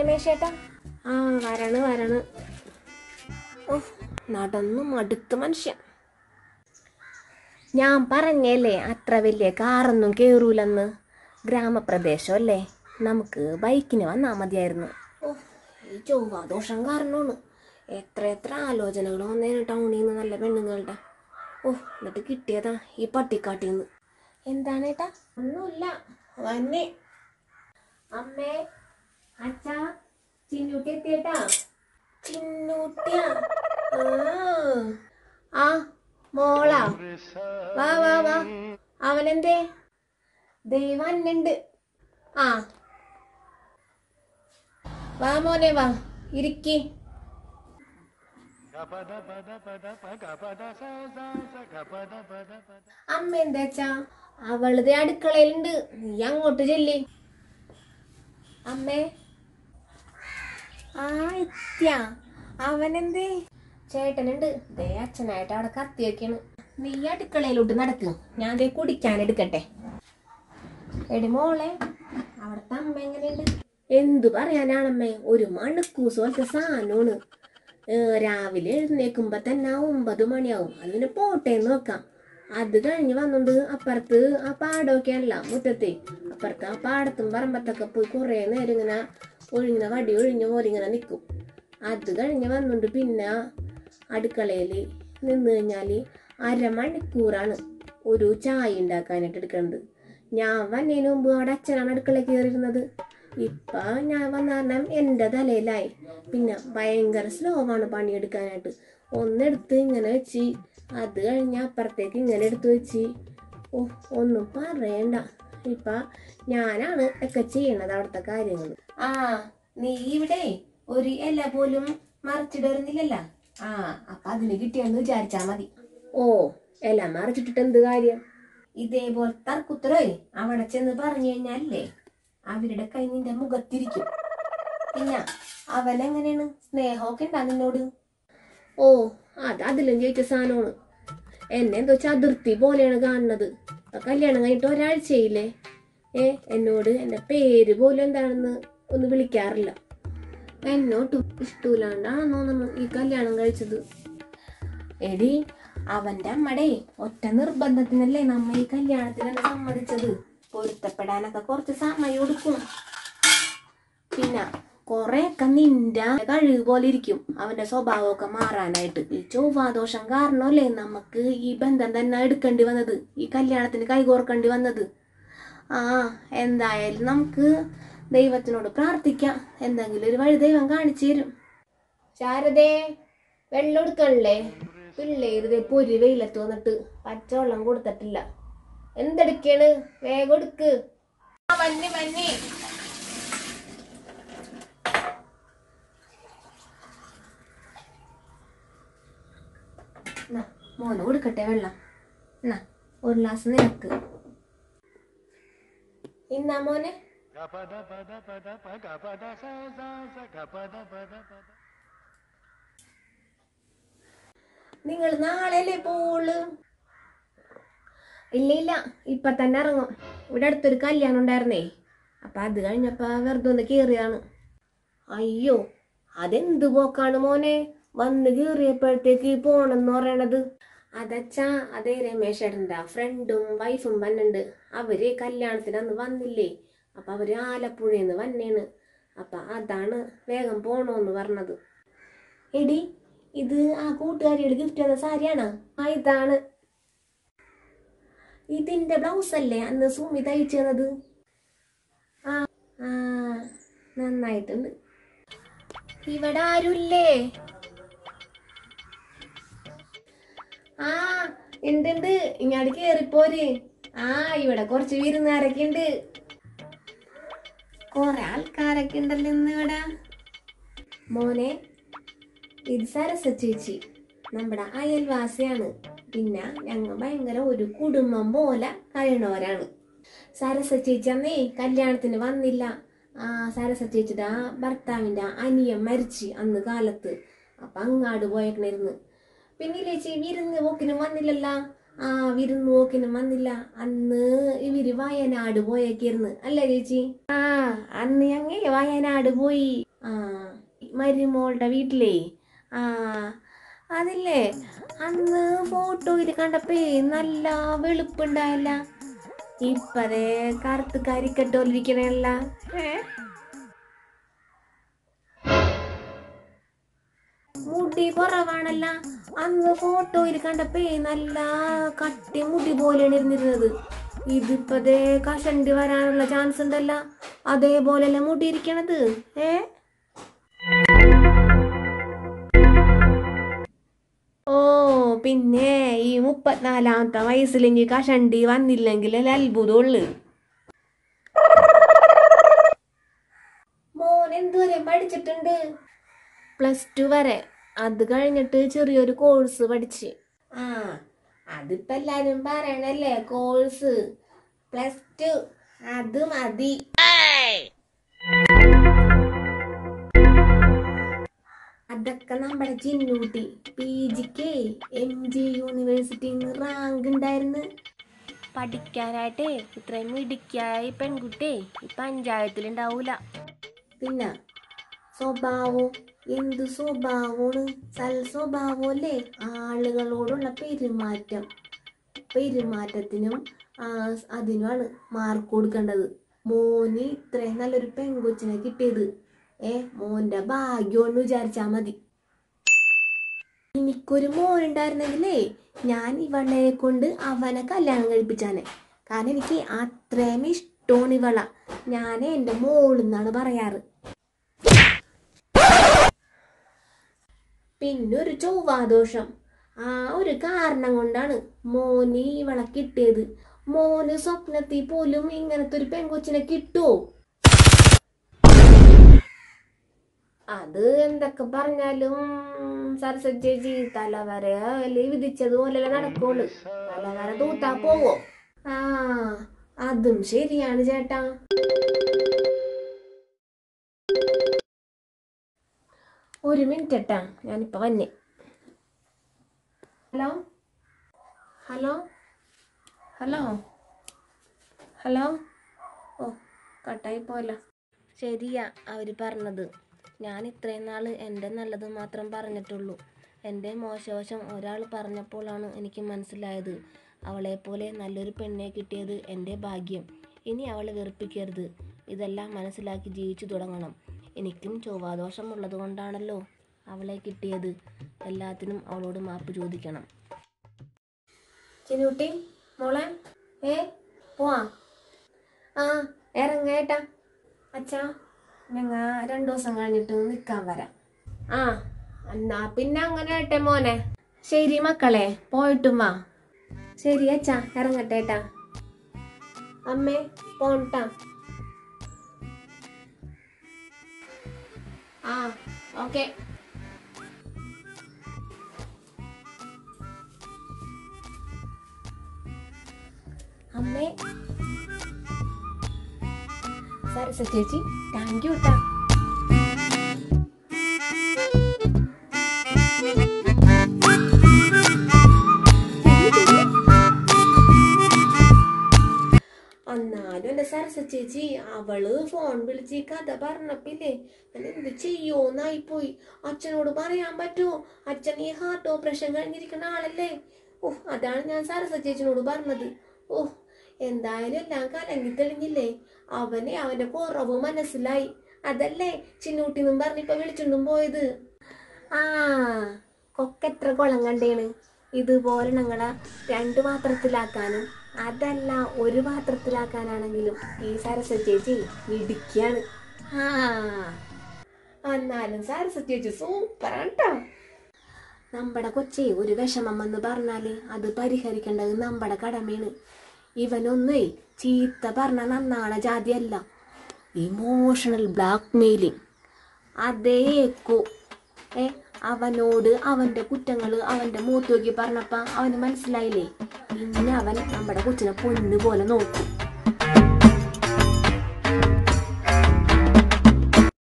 രമേശേട്ടാ ആ വരണ് വരണ് ഓ നടന്നു മടുത്ത മനുഷ്യൻ ഞാൻ പറഞ്ഞല്ലേ അത്ര വലിയ കാറൊന്നും കേറൂലെന്ന് ഗ്രാമപ്രദേശം അല്ലേ നമുക്ക് ബൈക്കിന് വന്നാൽ മതിയായിരുന്നു ഓ ഈ ചൊവ്വാദോഷം കാരണമാണ് എത്ര എത്ര ആലോചനകൾ വന്നേന് ടൗണിൽ നിന്ന് നല്ല പെണ്ണുങ്ങളുടെ ഓ എന്നിട്ട് കിട്ടിയതാ ഈ പട്ടിക്കാട്ടിൽ നിന്ന് എന്താണ് ഏട്ടാ ഒന്നുമില്ല വന്നേ അമ്മേ അച്ഛാ ചിന്നൂട്ടി എത്തിയേട്ടാ ചിന്നൂട്ടിയാ ആ. ആ മോളാ വാ വാ വാ അവനെന്തേ ദൈവന്നുണ്ട് ആ വാ മോനെ വാ ഇരിക്കി അമ്മ എന്താച്ചാ അവളുടെ അടുക്കളയിലുണ്ട് നീ അങ്ങോട്ട് ചെല്ലി അമ്മേ ആ എത്തിയ അവനെന്തേ ചേട്ടനുണ്ട് ദേ അച്ഛനായിട്ട് അവിടെ കത്തി വെക്കാണ് നീ അടുക്കളയിലോട്ട് നടക്ക് ഞാൻ ദേ കുടിക്കാൻ എടുക്കട്ടെ എടി മോളെ അവിടുത്തെ അമ്മ എങ്ങനെയുണ്ട് എന്തു പറയാനാണമ്മേ ഒരു മണക്കൂസ് പോലത്തെ സാധനമാണ് ഏ, രാവിലെ എഴുന്നേക്കുമ്പോ തന്നെ ഒമ്പത് മണിയാവും അതിന് പോട്ടെ നോക്കാം അത് കഴിഞ്ഞ് വന്നുകൊണ്ട് അപ്പുറത്ത് ആ പാടമൊക്കെയാണല്ല മുറ്റത്തെ അപ്പുറത്ത് ആ പാടത്തും പറമ്പത്തൊക്കെ പോയി കുറേ നേരം ഇങ്ങനെ ഒഴിഞ്ഞ വടി ഒഴിഞ്ഞ പോലെ ഇങ്ങനെ നിൽക്കും അത് കഴിഞ്ഞ് വന്നുകൊണ്ട് പിന്നെ അടുക്കളയിൽ നിന്ന് കഴിഞ്ഞാൽ അരമണിക്കൂറാണ് ഒരു ചായ ഉണ്ടാക്കാനായിട്ട് എടുക്കുന്നത് ഞാൻ വന്നതിന് മുമ്പ് അവിടെ അച്ഛനാണ് അടുക്കളയിൽ കയറിയിരുന്നത് ഇപ്പൊ ഞാൻ വന്ന കാരണം എൻ്റെ തലയിലായി പിന്നെ ഭയങ്കര സ്ലോ ആണ് പണിയെടുക്കാനായിട്ട് ഒന്നെടുത്ത് ഇങ്ങനെ വെച്ച് അത് കഴിഞ്ഞ് അപ്പുറത്തേക്ക് ഇങ്ങനെ എടുത്ത് വെച്ച് ഓ ഒന്നും പറയണ്ട ഇപ്പൊ ഞാനാണ് ഒക്കെ ചെയ്യണത് അവിടുത്തെ കാര്യങ്ങൾ ആ നീ ഇവിടെ ഒരു ഇല പോലും മറിച്ചിടുന്നില്ലല്ല ആ അപ്പൊ അതിന് കിട്ടിയെന്ന് വിചാരിച്ചാ മതി ഓ ഇല മറിച്ചിട്ടിട്ട് എന്ത് കാര്യം ഇതേപോലെ തർക്കുത്തരേ അവിടെ ചെന്ന് പറഞ്ഞു കഴിഞ്ഞാലേ അവരുടെ കൈ നിന്റെ മുഖത്തിരിക്കും പിന്നെ അവനെങ്ങനെയാണ് സ്നേഹമൊക്കെ ഉണ്ടാ നിന്നോട് ഓ അത് അതിലും ജയിച്ച സാധനമാണ് എന്നെ എന്തോ ചതുർത്തി പോലെയാണ് കാണുന്നത് ഇപ്പൊ കല്യാണം കഴിഞ്ഞിട്ട് ഒരാഴ്ചയില്ലേ ഏ എന്നോട് എന്റെ പേര് പോലും എന്താണെന്ന് ഒന്ന് വിളിക്കാറില്ല എന്നോട്ടും ഇഷ്ടമില്ലാണ്ടാണെന്ന് തോന്നുന്നു ഈ കല്യാണം കഴിച്ചത് എടി അവന്റെ അമ്മടെ ഒറ്റ നിർബന്ധത്തിനല്ലേ നമ്മ ഈ കല്യാണത്തിന് സമ്മതിച്ചത് പൊരുത്തപ്പെടാനൊക്കെ കുറച്ച് സമയം എടുക്കും പിന്നെ കൊറേയൊക്കെ നിന്റെ കഴിവ് പോലെ ഇരിക്കും അവന്റെ സ്വഭാവമൊക്കെ മാറാനായിട്ട് ഈ ചൊവ്വാദോഷം കാരണമല്ലേ നമുക്ക് ഈ ബന്ധം തന്നെ എടുക്കേണ്ടി വന്നത് ഈ കല്യാണത്തിന് കൈകോർക്കേണ്ടി വന്നത് ആ എന്തായാലും നമുക്ക് ദൈവത്തിനോട് പ്രാർത്ഥിക്കാം എന്തെങ്കിലും ഒരു വഴി ദൈവം കാണിച്ചു തരും ശാരദേ വെള്ളം എടുക്കണില്ലേ പിള്ളേര് പൊരി വെയിലത്ത് വന്നിട്ട് പച്ചവെള്ളം കൊടുത്തിട്ടില്ല എന്തെടുക്കാണ് വേഗം എടുക്ക് ആ വന്നി വന്നി എന്നാ, മോന് കൊടുക്കട്ടെ വെള്ളം എന്നാ ഒരു ഗ്ലാസ് നിനക്ക് ഇന്നാ മോനെ നിങ്ങൾ നാളെയല്ലേ പോവുള്ളു ഇല്ല ഇല്ല ഇപ്പൊ തന്നെ ഇറങ്ങും ഇവിടെ അടുത്തൊരു കല്യാണം ഉണ്ടായിരുന്നേ അപ്പൊ അത് കഴിഞ്ഞപ്പോ വെറുതെ ഒന്ന് കേറിയാണ് അയ്യോ അതെന്ത് പോക്കാണ് മോനെ വന്ന് കീറിയപ്പോഴത്തേക്ക് പോണെന്ന് പറയണത് അതച്ചാ അതേ രമേശ് ഏട്ടൻ്റെ ഫ്രണ്ടും വൈഫും വന്നുണ്ട് അവര് കല്യാണത്തിന് അന്ന് വന്നില്ലേ അപ്പൊ അവര് ആലപ്പുഴയിൽ വന്നേണ് അപ്പൊ അതാണ് വേഗം പോണോന്ന് പറഞ്ഞത് എടി ഇത് ആ കൂട്ടുകാരിയുടെ ഗിഫ്റ്റ് തന്ന സാരിയാണോ ആ ഇതാണ് ഇതിന്റെ ബ്ലൗസ് അല്ലേ അന്ന് സുമി തയ്ച്ചു തന്നത് ആ ആ നന്നായിട്ടുണ്ട് ഇവിടെ ആരുല്ലേ ആ ഉണ്ട് ഉണ്ട് ഇങ്ങോട്ട് കേറിപ്പോര് ആ ഇവിടെ കുറച്ച് വിരുന്നുകാരൊക്കെ ഉണ്ട് കൊറേ ആൾക്കാരൊക്കെ ഉണ്ടല്ലോ ഇന്ന് ഇവിടെ മോനെ ഇത് സരസ ചേച്ചി നമ്മുടെ അയൽവാസിയാണ് പിന്നെ ഞങ്ങൾ ഭയങ്കര ഒരു കുടുംബം പോലെ കഴിയണവരാണ് സരസ ചേച്ചി അന്നേ കല്യാണത്തിന് വന്നില്ല ആ സരസ ചേച്ചിയുടെ ആ ഭർത്താവിന്റെ അനിയൻ മരിച്ച് അന്ന് കാലത്ത് അപ്പൊ അങ്ങാട് പോയേക്കണിരുന്ന് പിന്നെ ചേച്ചി വിരുന്ന് പോക്കിനും വന്നില്ലല്ല ആ വിരുന്ന് പോക്കിനും വന്നില്ല അന്ന് ഇവര് വയനാട് പോയേക്കിരുന്ന് അല്ലേ ചേച്ചി ആ അന്ന് ഞങ്ങ വയനാട് പോയി ആ മരുമോളുടെ വീട്ടിലേ ആ അതില്ലേ അന്ന് ഫോട്ടോയിൽ കണ്ടപ്പേ നല്ല വെളുപ്പുണ്ടായില്ല ഇപ്പതേ കറുത്ത് കരിക്കട്ടോലിരിക്കണല്ല ഏ മുടി കുറവാണല്ല അന്ന് ഫോട്ടോയിൽ കണ്ടപ്പേ നല്ല കട്ടി മുടി പോലെയാണ് ഇരുന്നിരുന്നത് ഇതിപ്പതേ കഷണ്ടി വരാനുള്ള ചാൻസ് ഉണ്ടല്ല അതേപോലെയല്ല മുടി ഇരിക്കണത് ഏ ഓ പിന്നെ ഈ മുപ്പത്തിനാലാമത്തെ വയസ്സിലെങ്കിൽ കഷണ്ടി വന്നില്ലെങ്കിൽ അത്ഭുതമുള്ളു മോൻ എന്തുവരെ പഠിച്ചിട്ടുണ്ട് പ്ലസ് ടു വരെ അത് കഴിഞ്ഞിട്ട് ചെറിയൊരു കോഴ്സ് പഠിച്ച് ആ അതിപ്പോ എല്ലാരും പറയണല്ലേ കോഴ്സ് പ്ലസ് ടു അത് മതി അതൊക്കെ നമ്മുടെ ചിന്നൂട്ടി പി ജിക്ക് എം ജി യൂണിവേഴ്സിറ്റിന്ന് റാങ്ക് ഉണ്ടായിരുന്നു പഠിക്കാനായിട്ടേ ഇത്രയും മിടുക്കിയായി പെൺകുട്ടി ഈ പഞ്ചായത്തിലുണ്ടാവൂല പിന്നെ സ്വഭാവം എന്ത് സ്വഭാവമാണ് സൽ സ്വഭാവമല്ലേ ആളുകളോടുള്ള പെരുമാറ്റം പെരുമാറ്റത്തിനും ആ, അതിനുമാണ് മാർക്ക് കൊടുക്കേണ്ടത് മോന് ഇത്രയും നല്ലൊരു പെൺകൊച്ചിനെ കിട്ടിയത് ഏ മോന്റെ ഭാഗ്യമെന്ന് വിചാരിച്ചാ മതി എനിക്കൊരു മോനുണ്ടായിരുന്നെങ്കിലേ ഞാൻ ഇവളെ കൊണ്ട് അവനെ കല്യാണം കഴിപ്പിച്ചാനെ കാരണം എനിക്ക് അത്രയും ഇഷ്ടമാണ് ഇവള ഞാൻ എൻ്റെ മോളെന്നാണ് പറയാറ് പിന്നെ ഒരു ചൊവ്വാദോഷം ആ ഒരു കാരണം കൊണ്ടാണ് മോന് ഇവളെ കിട്ടിയത് മോന് സ്വപ്നത്തിൽ പോലും ഇങ്ങനത്തെ ഒരു പെൺകൊച്ചിനെ കിട്ടുമോ അത് എന്തൊക്കെ പറഞ്ഞാലും സരസ്വതി ചേച്ചി തലവര വിധിച്ചതുപോലെ നടക്കുള്ളു തലവര തൂത്താ പോവോ ആ അതും ശരിയാണ് ചേട്ടാ ഒരു മിനിറ്റ് ഏട്ടാ ഞാനിപ്പോ വന്നേ ഹലോ ഹലോ ഹലോ ഹലോ ഓ കട്ടായി പോയല്ലോ ശരിയാ അവർ പറഞ്ഞത് ഞാൻ ഇത്രയും നാൾ എൻ്റെ നല്ലത് മാത്രം പറഞ്ഞിട്ടുള്ളൂ എൻ്റെ മോശവശം ഒരാൾ പറഞ്ഞപ്പോഴാണ് എനിക്ക് മനസ്സിലായത് അവളെപ്പോലെ നല്ലൊരു പെണ്ണെ കിട്ടിയത് എൻ്റെ ഭാഗ്യം ഇനി അവളെ വെറുപ്പിക്കരുത് ഇതെല്ലാം മനസ്സിലാക്കി ജീവിച്ചു തുടങ്ങണം എനിക്കും ചൊവ്വാദോഷം ഉള്ളത് കൊണ്ടാണല്ലോ അവളെ കിട്ടിയത് എല്ലാത്തിനും അവളോട് മാപ്പ് ചോദിക്കണം ചിന്നൂട്ടി മോളെ ഏ പോവാ ആ ഇറങ്ങേട്ടാ അച്ഛാ ഞങ്ങ രണ്ടു ദിവസം കഴിഞ്ഞിട്ട് നിൽക്കാൻ വരാം ആ എന്നാ പിന്നെ അങ്ങനെ ഏട്ടെ മോനെ ശരി മക്കളെ പോയിട്ടും വാ ശരി അച്ഛാ ഇറങ്ങട്ടെ ഏട്ടാ അമ്മേ പോണ്ടാ ആ ഓക്കെ അമ്മേ സരസ ചേച്ചി താങ്ക് യു ട്ടാ എന്നാലും എന്റെ സരസ ചേച്ചി അവള് ഫോൺ വിളിച്ച് ഈ കഥ പറഞ്ഞപ്പില്ലേ ഞാൻ എന്ത് ചെയ്യോന്നായി പോയി അച്ഛനോട് പറയാൻ പറ്റുമോ അച്ഛൻ ഈ ഹാർട്ട് ഓപ്പറേഷൻ കഴിഞ്ഞിരിക്കുന്ന ആളല്ലേ ഓ അതാണ് ഞാൻ സരസ ചേച്ചിനോട് പറഞ്ഞത് ഓ എന്തായാലും എല്ലാം കലങ്ങി തെളിഞ്ഞില്ലേ അവനെ അവന്റെ കുറവ് മനസ്സിലായി അതല്ലേ ചിന്നൂട്ടിന്നും പറഞ്ഞിപ്പോ വിളിച്ചുണ്ടും പോയത് ആ കൊക്കെത്ര കുളം കണ്ടേണ് ഇതുപോലെ ഞങ്ങളെ രണ്ട് പാത്രത്തിലാക്കാനും അതല്ല ഒരു പാത്രത്തിലാക്കാനാണെങ്കിലും ഈ സരസ്വതി ചേച്ചി മിടുക്കിയാണ് ആ എന്നാലും സരസ്വതി ചേച്ചി സൂപ്പറാണ് കേട്ടോ നമ്മുടെ കൊച്ചേ ഒരു വിഷമം എന്ന് പറഞ്ഞാല് അത് പരിഹരിക്കേണ്ടത് നമ്മുടെ കടമയാണ് ഇവനൊന്നേ ചീത്ത പറഞ്ഞ നന്നാണ ജാതിയല്ല ഇമോഷണൽ ബ്ലാക്ക് മെയിലിങ് അതേക്കോ ഏ അവനോട് അവന്റെ കുറ്റങ്ങൾ അവന്റെ മൂത്ത് നോക്കി പറഞ്ഞപ്പ അവന് മനസ്സിലായില്ലേ പിന്നെ അവൻ നമ്മുടെ കൊച്ചിനെ പൊന്നു പോലെ നോക്കും